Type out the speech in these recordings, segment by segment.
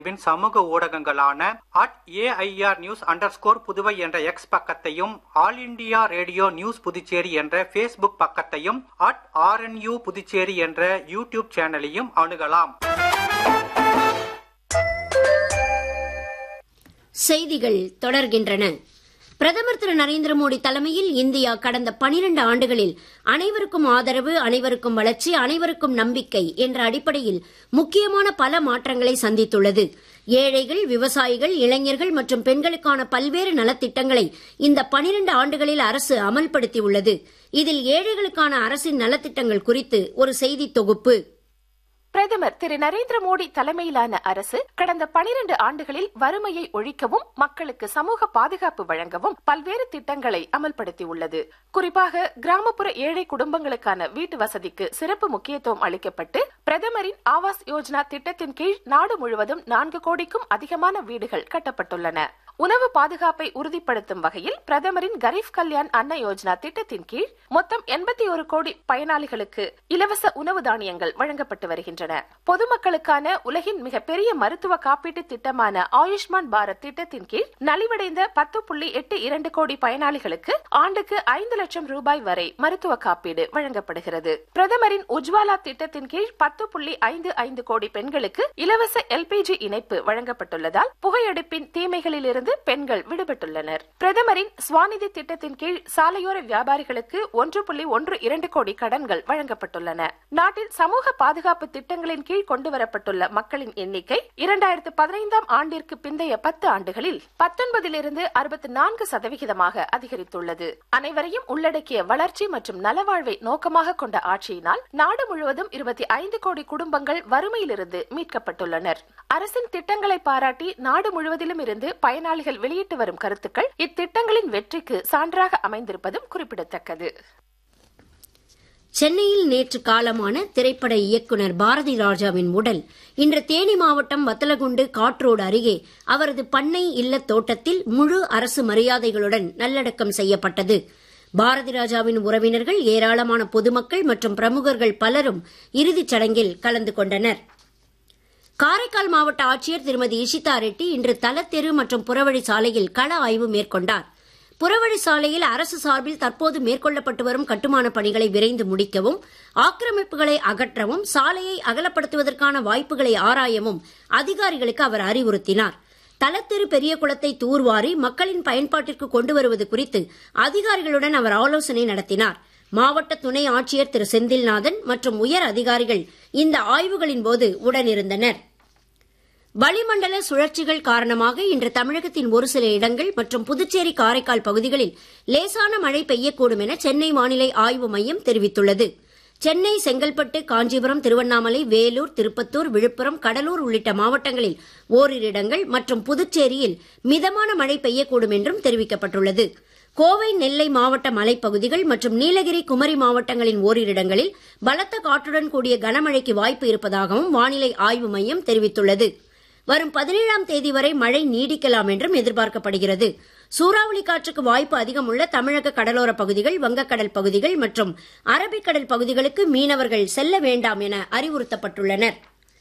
win சமூக ஊடகங்களான at AIR news underscore Puduvai என்ற எக்ஸ் பக்கத்தையும் All India Radio News Puducherry என்ற ஃபேஸ்புக் பக்கத்தையும் அட் ஆர்என்யூ புதுச்சேரி என்ற யூடியூப் சேனலையும் அணுகலாம் செய்திகள் தொடர்கின்றன பிரதமர் திரு நரேந்திர மோடி தலைமையில் இந்தியா கடந்த பனிரண்டு ஆண்டுகளில் அனைவருக்கும் ஆதரவு அனைவருக்கும் வளர்ச்சி அனைவருக்கும் நம்பிக்கை என்ற அடிப்படையில் முக்கியமான பல மாற்றங்களை சந்தித்துள்ளது ஏழைகள் விவசாயிகள் இளைஞர்கள் மற்றும் பெண்களுக்கான பல்வேறு நலத்திட்டங்களை இந்த பனிரண்டு ஆண்டுகளில் அரசு அமல்படுத்தியுள்ளது இதில் ஏழைகளுக்கான அரசின் நலத்திட்டங்கள் குறித்து ஒரு செய்தி தொகுப்பு பிரதமர் திரு நரேந்திர மோடி தலைமையிலான அரசு கடந்த பனிரெண்டு ஆண்டுகளில் வறுமையை ஒழிக்கவும் மக்களுக்கு சமூக பாதுகாப்பு வழங்கவும் பல்வேறு திட்டங்களை அமல்படுத்தியுள்ளது குறிப்பாக கிராமப்புற ஏழை குடும்பங்களுக்கான வீட்டு வசதிக்கு சிறப்பு முக்கியத்துவம் அளிக்கப்பட்டு பிரதமரின் ஆவாஸ் யோஜனா திட்டத்தின் கீழ் நாடு முழுவதும் நான்கு கோடிக்கும் அதிகமான வீடுகள் கட்டப்பட்டுள்ளன உணவு பாதுகாப்பை உறுதிப்படுத்தும் வகையில் பிரதமரின் கரீப் கல்யாண் அன்ன யோஜனா திட்டத்தின் கீழ் மொத்தம் எண்பத்தி ஒரு கோடி பயனாளிகளுக்கு இலவச உணவு தானியங்கள் வழங்கப்பட்டு வருகின்றன பொதுமக்களுக்கான உலகின் மிகப்பெரிய மருத்துவ காப்பீட்டு திட்டமான ஆயுஷ்மான் பாரத் திட்டத்தின் கீழ் நலிவடைந்த பத்து புள்ளி எட்டு இரண்டு கோடி பயனாளிகளுக்கு ஆண்டுக்கு ஐந்து லட்சம் ரூபாய் வரை மருத்துவ காப்பீடு வழங்கப்படுகிறது பிரதமரின் உஜ்வாலா திட்டத்தின் கீழ் பத்து புள்ளி ஐந்து ஐந்து கோடி பெண்களுக்கு இலவச எல்பிஜி இணைப்பு வழங்கப்பட்டுள்ளதால் புகையெடுப்பின் தீமைகளிலிருந்து பெண்கள் விடுபட்டுள்ளனர் பிரதமரின் ஸ்வாநிதி திட்டத்தின் கீழ் சாலையோர வியாபாரிகளுக்கு ஒன்று புள்ளி ஒன்று இரண்டு கோடி கடன்கள் வழங்கப்பட்டுள்ளன நாட்டில் சமூக பாதுகாப்பு திட்டங்களின் கீழ் கொண்டுவரப்பட்டுள்ள மக்களின் எண்ணிக்கை இரண்டாயிரத்து பதினைந்தாம் ஆண்டிற்கு பிந்தைய பத்து ஆண்டுகளில் பத்தொன்பதிலிருந்து அறுபத்தி நான்கு சதவிகிதமாக அதிகரித்துள்ளது அனைவரையும் உள்ளடக்கிய வளர்ச்சி மற்றும் நலவாழ்வை நோக்கமாக கொண்ட ஆட்சியினால் நாடு முழுவதும் இருபத்தி ஐந்து கோடி குடும்பங்கள் வறுமையிலிருந்து மீட்கப்பட்டுள்ளனர் அரசின் திட்டங்களை பாராட்டி நாடு முழுவதிலும் இருந்து பயனாளிகள் வெளியிட்டு வரும் கருத்துக்கள் இத்திட்டங்களின் வெற்றிக்கு சான்றாக அமைந்திருப்பதும் குறிப்பிடத்தக்கது சென்னையில் நேற்று காலமான திரைப்பட இயக்குநர் பாரதி ராஜாவின் உடல் இன்று தேனி மாவட்டம் வத்தலகுண்டு காட்ரோடு அருகே அவரது பண்ணை இல்ல தோட்டத்தில் முழு அரசு மரியாதைகளுடன் நல்லடக்கம் செய்யப்பட்டது பாரதி ராஜாவின் உறவினர்கள் ஏராளமான பொதுமக்கள் மற்றும் பிரமுகர்கள் பலரும் இறுதிச் சடங்கில் கலந்து கொண்டனர் காரைக்கால் மாவட்ட ஆட்சியர் திருமதி இஷிதா ரெட்டி இன்று தலத்தெரு மற்றும் புறவழி சாலையில் கள ஆய்வு மேற்கொண்டார் புறவழி சாலையில் அரசு சார்பில் தற்போது மேற்கொள்ளப்பட்டு வரும் கட்டுமான பணிகளை விரைந்து முடிக்கவும் ஆக்கிரமிப்புகளை அகற்றவும் சாலையை அகலப்படுத்துவதற்கான வாய்ப்புகளை ஆராயவும் அதிகாரிகளுக்கு அவர் அறிவுறுத்தினார் தலத்திரு பெரிய குளத்தை தூர்வாரி மக்களின் பயன்பாட்டிற்கு கொண்டு வருவது குறித்து அதிகாரிகளுடன் அவர் ஆலோசனை நடத்தினார் மாவட்ட துணை ஆட்சியர் திரு செந்தில்நாதன் மற்றும் உயர் அதிகாரிகள் இந்த ஆய்வுகளின் போது உடனிருந்தனர் வளிமண்டல சுழற்சிகள் காரணமாக இன்று தமிழகத்தின் ஒரு சில இடங்கள் மற்றும் புதுச்சேரி காரைக்கால் பகுதிகளில் லேசான மழை பெய்யக்கூடும் என சென்னை வானிலை ஆய்வு மையம் தெரிவித்துள்ளது சென்னை செங்கல்பட்டு காஞ்சிபுரம் திருவண்ணாமலை வேலூர் திருப்பத்தூர் விழுப்புரம் கடலூர் உள்ளிட்ட மாவட்டங்களில் ஓரிரு இடங்கள் மற்றும் புதுச்சேரியில் மிதமான மழை பெய்யக்கூடும் என்றும் தெரிவிக்கப்பட்டுள்ளது கோவை நெல்லை மாவட்ட மலைப்பகுதிகள் மற்றும் நீலகிரி குமரி மாவட்டங்களின் ஓரிரு இடங்களில் பலத்த காற்றுடன் கூடிய கனமழைக்கு வாய்ப்பு இருப்பதாகவும் வானிலை ஆய்வு மையம் தெரிவித்துள்ளது வரும் பதினேழாம் தேதி வரை மழை நீடிக்கலாம் என்றும் எதிர்பார்க்கப்படுகிறது சூறாவளி காற்றுக்கு வாய்ப்பு அதிகம் உள்ள தமிழக கடலோர பகுதிகள் வங்கக்கடல் பகுதிகள் மற்றும் அரபிக்கடல் பகுதிகளுக்கு மீனவர்கள் செல்ல வேண்டாம் என அறிவுறுத்தப்பட்டுள்ளனர்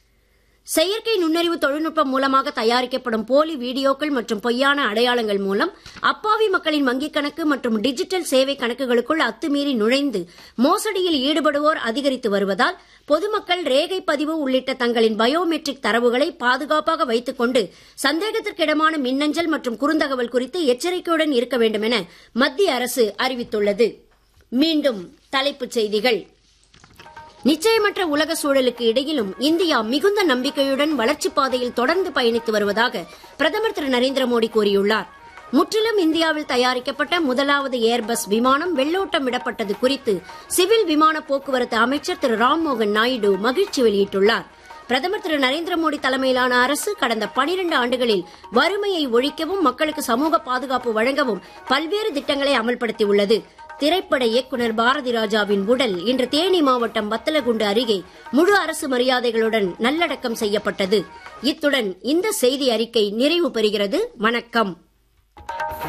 செயற்கை நுண்ணறிவு தொழில்நுட்பம் மூலமாக தயாரிக்கப்படும் போலி வீடியோக்கள் மற்றும் பொய்யான அடையாளங்கள் மூலம் அப்பாவி மக்களின் வங்கிக் கணக்கு மற்றும் டிஜிட்டல் சேவை கணக்குகளுக்குள் அத்துமீறி நுழைந்து மோசடியில் ஈடுபடுவோர் அதிகரித்து வருவதால் பொதுமக்கள் ரேகை பதிவு உள்ளிட்ட தங்களின் பயோமெட்ரிக் தரவுகளை பாதுகாப்பாக வைத்துக் கொண்டு சந்தேகத்திற்கிடமான மின்னஞ்சல் மற்றும் குறுந்தகவல் குறித்து எச்சரிக்கையுடன் இருக்க வேண்டும் என மத்திய அரசு அறிவித்துள்ளது மீண்டும் தலைப்புச் செய்திகள் நிச்சயமற்ற உலக சூழலுக்கு இடையிலும் இந்தியா மிகுந்த நம்பிக்கையுடன் வளர்ச்சிப் பாதையில் தொடர்ந்து பயணித்து வருவதாக பிரதமர் திரு நரேந்திர மோடி கூறியுள்ளார் முற்றிலும் இந்தியாவில் தயாரிக்கப்பட்ட முதலாவது ஏர்பஸ் விமானம் வெள்ளோட்டம் விடப்பட்டது குறித்து சிவில் விமான போக்குவரத்து அமைச்சர் திரு ராம்மோகன் நாயுடு மகிழ்ச்சி வெளியிட்டுள்ளார் பிரதமர் திரு நரேந்திர மோடி தலைமையிலான அரசு கடந்த பனிரண்டு ஆண்டுகளில் வறுமையை ஒழிக்கவும் மக்களுக்கு சமூக பாதுகாப்பு வழங்கவும் பல்வேறு திட்டங்களை அமல்படுத்தியுள்ளது திரைப்பட இயக்குநர் பாரதி ராஜாவின் உடல் இன்று தேனி மாவட்டம் வத்தலகுண்டு அருகே முழு அரசு மரியாதைகளுடன் நல்லடக்கம் செய்யப்பட்டது இத்துடன் இந்த செய்தி அறிக்கை நிறைவு பெறுகிறது வணக்கம்